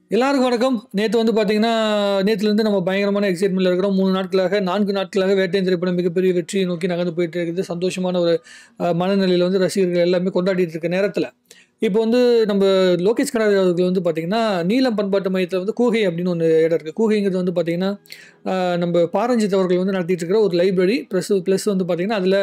எல்லாருக்கும் வணக்கம் நேற்று வந்து பார்த்தீங்கன்னா நேற்றுலேருந்து நம்ம பயங்கரமான எக்ஸைட்மெண்ட்டில் இருக்கிறோம் மூணு நாட்களாக நான்கு நாட்களாக வேட்டையின் திரைப்படம் மிகப்பெரிய வெற்றியை நோக்கி நகர்ந்து போயிட்டு இருக்குது சந்தோஷமான ஒரு அஹ், மனநிலையில் வந்து ரசிகர்கள் எல்லாமே கொண்டாடிட்டு இருக்க நேரத்தில் இப்போ வந்து நம்ம லோகேஷ் கனகராஜ் அவர்கள் வந்து பார்த்தீங்கன்னா நீலம் பண்பாட்டு மையத்தில் வந்து கூகை அப்படின்னு ஒன்று இடம் இருக்குது கூகைங்கிறது வந்து பார்த்தீங்கன்னா அஹ், நம்ம பாரஞ்சித் அவர்கள் வந்து நடத்திட்டு இருக்கிற ஒரு லைப்ரரி ப்ளஸ் ப்ளஸ் வந்து பார்த்தீங்கன்னா அதில்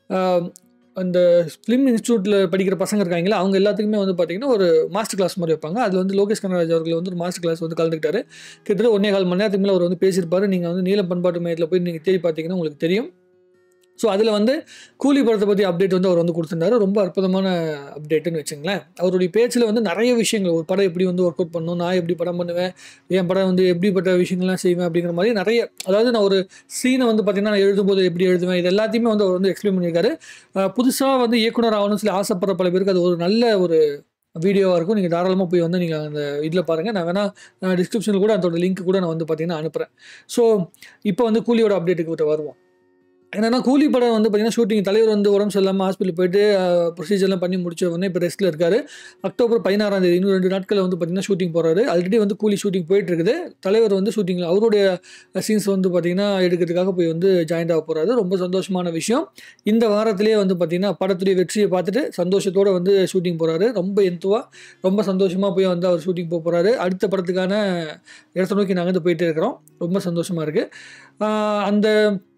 அந்த ஃபிலிம் இன்ஸ்டியூட்டில் படிக்கிற பசங்க இருக்காங்களா அவங்க எல்லாத்துக்குமே வந்து பார்த்தீங்கன்னா ஒரு மாஸ்டர் கிளாஸ் மாதிரி வைப்பாங்க அதில் வந்து லோகேஷ் கனகராஜ் அவர்கள் வந்து ஒரு மாஸ்டர் கிளாஸ் வந்து கலந்துக்கிட்டாரு கிட்டத்தட்ட ஒன்றே கால் மணி நேரத்துக்கு மேலே அவர் வந்து பேசியிருப்பாரு நீங்கள் வந்து நீல பண்பாட்டு மையத்தில் போய் நீங்கள் தேடி பார்த்தீங்கன்னா உங்களுக்கு தெரியும் ஸோ அதில் வந்து கூலி படத்தை பற்றி அப்டேட் வந்து அவர் வந்து கொடுத்துருந்தாரு ரொம்ப அற்புதமான அப்டேட்டுன்னு வச்சுங்களேன் அவருடைய பேச்சில் வந்து நிறைய விஷயங்கள் ஒரு படம் எப்படி வந்து ஒர்க் அவுட் பண்ணணும் நான் எப்படி படம் பண்ணுவேன் என் படம் வந்து எப்படிப்பட்ட விஷயங்கள்லாம் செய்வேன் அப்படிங்கிற மாதிரி நிறைய அதாவது நான் ஒரு சீனை வந்து பார்த்தீங்கன்னா நான் எழுதும்போது எப்படி எழுதுவேன் இது எல்லாத்தையுமே வந்து அவர் வந்து எக்ஸ்பிளைன் பண்ணியிருக்காரு புதுசாக வந்து இயக்குனர் ஆகணும்னு சொல்லி ஆசைப்படுற பல பேருக்கு அது ஒரு நல்ல ஒரு வீடியோவாக இருக்கும் நீங்கள் தாராளமாக போய் வந்து நீங்கள் அந்த இதில் பாருங்கள் நான் வேணால் டிஸ்கிரிப்ஷனில் கூட அதோட லிங்க் கூட நான் வந்து பார்த்தீங்கன்னா அனுப்புகிறேன் ஸோ இப்போ வந்து கூலியோட அப்டேட்டுக்கு கிட்ட வருவோம் என்னன்னா கூலி படம் வந்து பார்த்தீங்கன்னா ஷூட்டிங் தலைவர் வந்து உடம்பு சரியில்லாமல் ஹாஸ்பிட்டல் போயிட்டு ப்ரொசீஜர்லாம் பண்ணி முடிச்ச உடனே இப்போ ரெஸ்ட்டில் இருக்காரு அக்டோபர் பதினாறாம் தேதி இன்னும் ரெண்டு நாட்களில் வந்து பார்த்தீங்கன்னா ஷூட்டிங் போகிறாரு ஆல்ரெடி வந்து கூலி ஷூட்டிங் போயிட்டு இருக்குது தலைவர் வந்து ஷூட்டிங்கில் அவருடைய சீன்ஸ் வந்து பார்த்தீங்கன்னா எடுக்கிறதுக்காக போய் வந்து ஜாயின் ஆக போகிறாரு ரொம்ப சந்தோஷமான விஷயம் இந்த வாரத்திலேயே வந்து பார்த்தீங்கன்னா படத்துடைய வெற்றியை பார்த்துட்டு சந்தோஷத்தோடு வந்து ஷூட்டிங் போகிறாரு ரொம்ப எந்துவா ரொம்ப சந்தோஷமாக போய் வந்து அவர் ஷூட்டிங் போக போகிறாரு அடுத்த படத்துக்கான இடத்த நோக்கி நகர்ந்து போயிட்டே இருக்கிறோம் ரொம்ப சந்தோஷமாக இருக்குது அந்த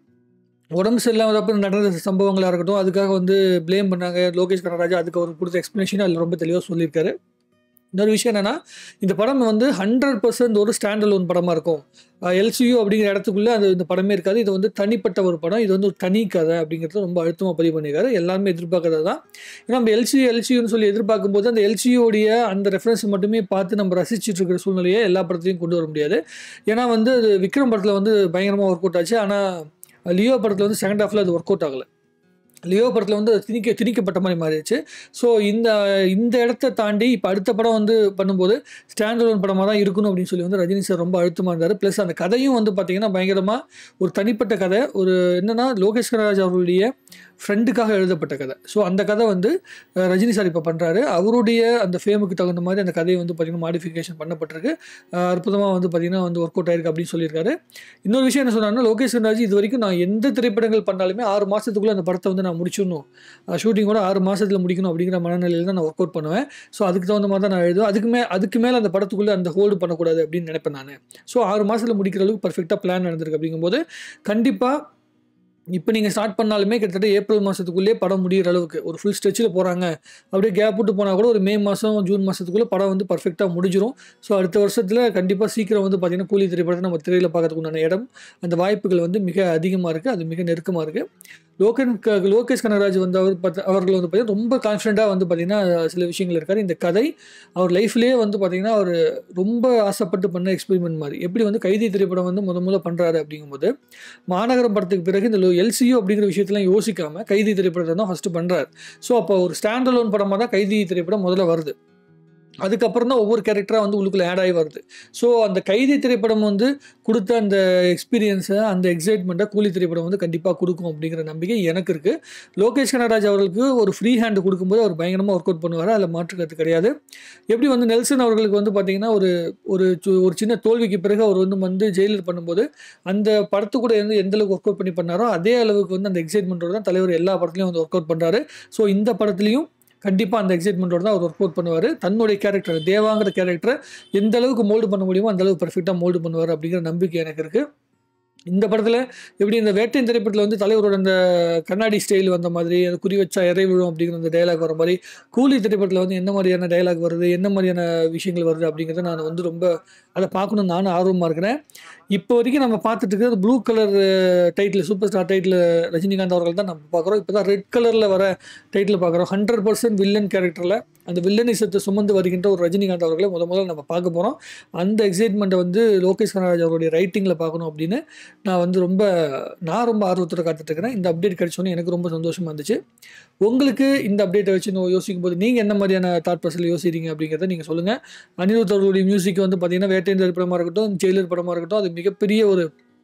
உடம்பு சரியில்லாதப்ப நடந்த சம்பவங்களாக இருக்கட்டும் அதுக்காக வந்து ப்ளேம் பண்ணாங்க லோகேஷ் கனராஜா அதுக்கு அவர் கொடுத்த எக்ஸ்ப்ளனேஷன் அதில் ரொம்ப தெளிவாக சொல்லியிருக்காரு இன்னொரு விஷயம் என்னன்னா இந்த படம் வந்து ஹண்ட்ரட் பர்சன்ட் ஒரு ஸ்டாண்ட் அலோன் படமாக இருக்கும் எல்சியூ அப்படிங்கிற இடத்துக்குள்ளே அது இந்த படமே இருக்காது இது வந்து தனிப்பட்ட ஒரு படம் இது வந்து ஒரு தனி கதை அப்படிங்கிறது ரொம்ப அழுத்தமாக பதிவு பண்ணியிருக்காரு எல்லாருமே எதிர்பார்க்கறது தான் ஏன்னா நம்ம எல்சியூ எல்சியூன்னு சொல்லி எதிர்பார்க்கும் போது அந்த எல்சியூடைய அந்த ரெஃபரன்ஸ் மட்டுமே பார்த்து நம்ம ரசிச்சுட்டு இருக்கிற சூழ்நிலையை எல்லா படத்துலையும் கொண்டு வர முடியாது ஏன்னா வந்து அது விக்ரம் படத்தில் வந்து பயங்கரமாக ஒர்க் அவுட் ஆச்சு ஆனால் லியோ படத்தில் வந்து செகண்ட் ஹாஃபில் அது ஒர்க் அவுட் ஆகலை லியோ படத்தில் வந்து அது திணிக்க திணிக்கப்பட்ட மாதிரி மாறிடுச்சு ஸோ இந்த இந்த இடத்த தாண்டி இப்போ அடுத்த படம் வந்து பண்ணும்போது ஸ்டாண்ட் அலோன் படமாக தான் இருக்கணும் அப்படின்னு சொல்லி வந்து ரஜினி சார் ரொம்ப அழுத்தமாக இருந்தார் ப்ளஸ் அந்த கதையும் வந்து பார்த்திங்கன்னா பயங்கரமாக ஒரு தனிப்பட்ட கதை ஒரு என்னென்னா லோகேஷ் கனராஜ் அவர்களுடைய ஃப்ரெண்டுக்காக எழுதப்பட்ட கதை ஸோ அந்த கதை வந்து அஹ், ரஜினி சார் இப்போ பண்ணுறாரு அவருடைய அந்த ஃபேமுக்கு தகுந்த மாதிரி அந்த கதையை வந்து பார்த்திங்கன்னா மாடிஃபிகேஷன் பண்ணப்பட்டிருக்கு அற்புதமாக வந்து பார்த்திங்கன்னா வந்து ஒர்க் அவுட் ஆயிருக்கு அப்படின்னு சொல்லியிருக்காரு இன்னொரு விஷயம் என்ன சொன்னாங்கன்னா லோகேஷ் கனராஜ் இது வரைக்கும் நான் எந்த திரைப்படங்கள் பண்ணாலுமே ஆறு மாதத்துக்குள்ளே அந்த படத்தை வந்து நான் முடிச்சிடணும் ஷூட்டிங்கோட ஆறு மாதத்தில் முடிக்கணும் அப்படிங்கிற மனநிலையில் தான் நான் ஒர்க் அவுட் பண்ணுவேன் ஸோ அதுக்கு தகுந்த மாதிரி தான் நான் எழுதுவேன் அதுக்கு மே அதுக்கு மேலே அந்த படத்துக்குள்ளே அந்த ஹோல்டு பண்ணக்கூடாது அப்படின்னு நினைப்பேன் நான் ஸோ ஆறு மாதத்தில் முடிக்கிற அளவுக்கு பர்ஃபெக்டாக பிளான் நடந்திருக்கு அப்படிங்கும்போது கண்டிப்பாக இப்போ நீங்கள் ஸ்டார்ட் பண்ணாலுமே கிட்டத்தட்ட ஏப்ரல் மாதத்துக்குள்ளேயே படம் முடிகிற அளவுக்கு ஒரு ஃபுல் ஸ்ட்ரெச்சில் போகிறாங்க அப்படியே கேப் விட்டு போனால் கூட ஒரு மே மாதம் ஜூன் மாதத்துக்குள்ளே படம் வந்து பர்ஃபெக்டாக முடிஞ்சிடும் ஸோ அடுத்த வருஷத்தில் கண்டிப்பாக சீக்கிரம் வந்து பார்த்திங்கன்னா கூலி திரைப்படத்தை நம்ம திரையில் பார்க்கறதுக்கு உண்டான இடம் அந்த வாய்ப்புகள் வந்து மிக அதிகமாக இருக்குது அது மிக நெருக்கமாக இருக்குது லோகன் க லோகேஷ் கனகராஜ் வந்து அவர் பார்த்து அவர்கள் வந்து பார்த்திங்கன்னா ரொம்ப கான்ஃபிடண்ட்டாக வந்து பார்த்திங்கன்னா சில விஷயங்கள் இருக்கார் இந்த கதை அவர் லைஃப்லேயே வந்து பார்த்திங்கன்னா அவர் ரொம்ப ஆசைப்பட்டு பண்ண எக்ஸ்பெரிமெண்ட் மாதிரி எப்படி வந்து கைதி திரைப்படம் வந்து முத முதல்ல பண்ணுறாரு அப்படிங்கும்போது மாநகரம் படத்துக்கு பிறகு இந்த எல்சியு அப்படிங்கிற விஷயத்தெல்லாம் யோசிக்காம கைதி திரைப்படத்தை தான் ஃபஸ்ட்டு பண்ணுறாரு ஸோ அப்போ ஒரு ஸ்டாண்ட் அலோன் படமாக தான் கைதி திரைப்படம் முதல்ல வருது அதுக்கப்புறம் தான் ஒவ்வொரு கேரக்டராக வந்து உள்ளுக்குள்ளே ஆட் ஆகி வருது ஸோ அந்த கைதி திரைப்படம் வந்து கொடுத்த அந்த எக்ஸ்பீரியன்ஸை அந்த எக்ஸைட்மெண்ட்டை கூலி திரைப்படம் வந்து கண்டிப்பாக கொடுக்கும் அப்படிங்கிற நம்பிக்கை எனக்கு இருக்குது லோகேஷ் கனராஜ் அவர்களுக்கு ஒரு ஃப்ரீ ஹேண்டு கொடுக்கும்போது அவர் பயங்கரமாக ஒர்க் அவுட் பண்ணுவார் அதில் மாற்றுக்கிறது கிடையாது எப்படி வந்து நெல்சன் அவர்களுக்கு வந்து பார்த்திங்கன்னா ஒரு ஒரு சு- ஒரு சின்ன தோல்விக்கு பிறகு அவர் வந்து வந்து ஜெயிலர் பண்ணும்போது அந்த படத்து கூட வந்து எந்த அளவுக்கு ஒர்க் அவுட் பண்ணி பண்ணாரோ அதே அளவுக்கு வந்து அந்த எக்ஸைட்மெண்ட்டோட தான் தலைவர் எல்லா படத்துலையும் வந்து ஒர்க் அவுட் பண்ணுறாரு ஸோ இந்த படத்துலையும் கண்டிப்பாக அந்த எக்ஸைட்மெண்ட்டோட தான் அவர் ஒர்க் அவுட் பண்ணுவார் தன்னுடைய கேரக்டர் தேவாங்கிற கேரக்டரை எந்த அளவுக்கு மோல்டு பண்ண முடியுமோ அந்த அளவுக்கு பர்ஃபெக்டாக மோல்டு பண்ணுவார் அப்படிங்கிற நம்பிக்கை எனக்கு இருக்குது இந்த படத்தில் எப்படி இந்த வேட்டையின் திரைப்படத்தில் வந்து தலைவரோட அந்த கண்ணாடி ஸ்டைல் வந்த மாதிரி அந்த குறி வச்சா இறை விழும் அப்படிங்கிற அந்த டயலாக் வர மாதிரி கூலி திரைப்படத்தில் வந்து என்ன மாதிரியான டயலாக் வருது என்ன மாதிரியான விஷயங்கள் வருது அப்படிங்கிறத நான் வந்து ரொம்ப அதை பார்க்கணும்னு நானும் ஆர்வமாக இருக்கிறேன் இப்போ வரைக்கும் நம்ம பார்த்துட்டு இருக்கிறது blue colour title super star title Rajinikanth அவர்கள் தான் நம்ம பார்க்குறோம் இப்போ தான் ரெட் கலரில் வர டைட்டில் பார்க்குறோம் ஹண்ட்ரட் பர்சன்ட் வில்லன் கேரக்டரில் அந்த வில்லனிசத்தை சுமந்து வருகின்ற ஒரு ரஜினிகாந்த் அவர்களை முத முதல்ல நம்ம பார்க்க போகிறோம் அந்த எக்ஸைட்மெண்ட்டை வந்து லோகேஷ் கனராஜ் அவருடைய ரைட்டிங்கில் பார்க்கணும் அப்படின்னு நான் வந்து ரொம்ப நான் ரொம்ப ஆர்வத்தோட காத்துட்டு இருக்கிறேன் இந்த அப்டேட் கிடைச்சோன்னே எனக்கு ரொம்ப சந்தோஷமாக இருந்துச்சு உங்களுக்கு இந்த அப்டேட்டை வச்சு நான் யோசிக்கும் போது நீங்கள் என்ன மாதிரியான தாட் ப்ராசஸில் யோசிக்கிறீங்க அப்படிங்கிறத நீங்கள் சொல்லுங்கள் அனிருத் அவர்களுடைய மியூசிக் வந்து பார்த்தீங்கன்னா வேட்டையின் படமாக இருக்கட்டும் ஜெயிலர் படமாக இருக்கட்டும் அது மிகப்பெரிய ஒரு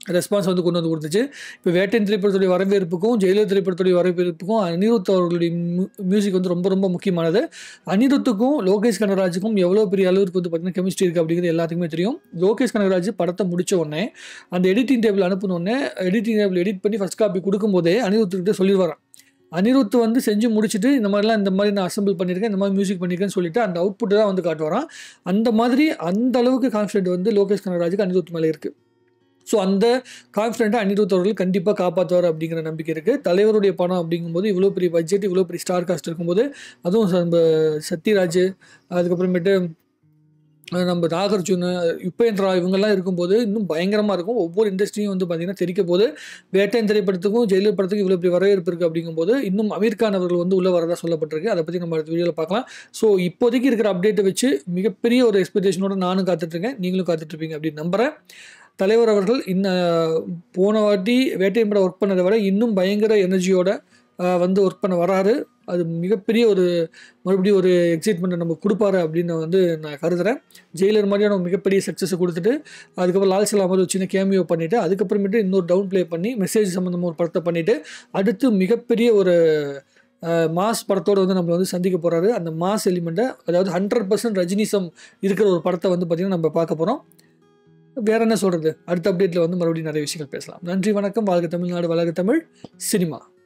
ரெஸ்பான்ஸ் வந்து கொண்டு வந்து கொடுத்துச்சு இப்போ வேட்டையன் திரைப்படத்துடைய வரவேற்புக்கும் ஜெயலலிதா திரைப்படத்துடைய வரவேற்புக்கும் அனிருத் அவர்களுடைய மியூசிக் வந்து ரொம்ப ரொம்ப முக்கியமானது அனிருத்துக்கும் லோகேஷ் கனகராஜுக்கும் எவ்வளோ பெரிய அளவுக்கு வந்து பார்த்தீங்கன்னா கெமிஸ்ட்ரி இருக்குது அப்படிங்கிறது எல்லாத்துக்குமே தெரியும் லோகேஷ் கனகராஜ் படத்தை முடிச்ச உடனே அந்த எடிட்டிங் டேபிள் அனுப்பின உடனே எடிட்டிங் டேபிள் எடிட் பண்ணி ஃபஸ்ட் காப்பி கொடுக்கும்போதே அனிருத்துக்கிட்ட சொல்லிடுவாரான் அனிருத் வந்து செஞ்சு முடிச்சுட்டு இந்த மாதிரிலாம் இந்த மாதிரி நான் அசம்பிள் பண்ணியிருக்கேன் இந்த மாதிரி மியூசிக் பண்ணியிருக்கேன்னு சொல்லிட்டு அந்த அவுட்புட்டை தான் வந்து காட்டுவாரான் அந்த மாதிரி அந்த அளவுக்கு கான்ஃபிடென்ட் வந்து லோகேஷ் கனகராஜுக்கு அனிருத் மேலே இருக்குது ஸோ அந்த கான்ஃபிடென்ட்டாக அனிருத் அவர்கள் கண்டிப்பாக காப்பாற்றுவார் அப்படிங்கிற நம்பிக்கை இருக்குது தலைவருடைய படம் அப்படிங்கும்போது இவ்வளோ பெரிய பட்ஜெட் இவ்வளோ பெரிய ஸ்டார் காஸ்ட் இருக்கும்போது அதுவும் நம்ம சத்யராஜ் அதுக்கப்புறமேட்டு அஹ் நம்ம நாகார்ஜுன் யுப்பேந்திரா இவங்கெல்லாம் இருக்கும்போது இன்னும் பயங்கரமாக இருக்கும் ஒவ்வொரு இண்டஸ்ட்ரியும் வந்து பார்த்திங்கன்னா தெரிக்க போது வேட்டையன் திரைப்படத்துக்கும் ஜெயிலர் படத்துக்கும் இவ்வளோ பெரிய வரவேற்பு இருக்குது அப்படிங்கும்போது இன்னும் அமீர் கான் அவர்கள் வந்து உள்ளே வரதா சொல்லப்பட்டிருக்கு அதை பற்றி நம்ம அடுத்த வீடியோவில் பார்க்கலாம் ஸோ இப்போதைக்கு இருக்கிற அப்டேட்டை வச்சு மிகப்பெரிய ஒரு எக்ஸ்பெக்டேஷனோட நானும் காத்துட்ருக்கேன் நீங்களும் காத்துட்ருப்பீங்க அப்படின்னு நம்புகிறேன் தலைவர் அவர்கள் இன்ன போன வாட்டி வேட்டையன் படம் ஒர்க் பண்ணதை விட இன்னும் பயங்கர எனர்ஜியோட ஆஹ், வந்து ஒர்க் பண்ண வராரு அது மிகப்பெரிய ஒரு மறுபடியும் ஒரு எக்ஸைட்மெண்ட்டை நம்ம கொடுப்பாரு அப்படின்னு நான் வந்து நான் கருதுகிறேன் ஜெயிலர் மாதிரியான ஒரு மிகப்பெரிய சக்ஸஸை கொடுத்துட்டு அதுக்கப்புறம் லால் சலாம் மாதிரி ஒரு சின்ன கேமியோ பண்ணிவிட்டு அதுக்கப்புறமேட்டு இன்னொரு டவுன் ப்ளே பண்ணி மெசேஜ் சம்மந்தமாக ஒரு படத்தை பண்ணிவிட்டு அடுத்து மிகப்பெரிய ஒரு மாஸ் படத்தோடு வந்து நம்மளை வந்து சந்திக்க போகிறாரு அந்த மாஸ் எலிமெண்ட்டை அதாவது ஹண்ட்ரட் பர்சன்ட் ரஜினிசம் இருக்கிற ஒரு படத்தை வந்து பார்த்திங்கன்னா நம்ம பார்க்க போகிறோம் வேற என்ன சொல்கிறது அடுத்த அப்டேட்டில் வந்து மறுபடியும் நிறைய விஷயங்கள் பேசலாம் நன்றி வணக்கம் வாழ்க தமிழ்நாடு வளர்க தமிழ் சினிமா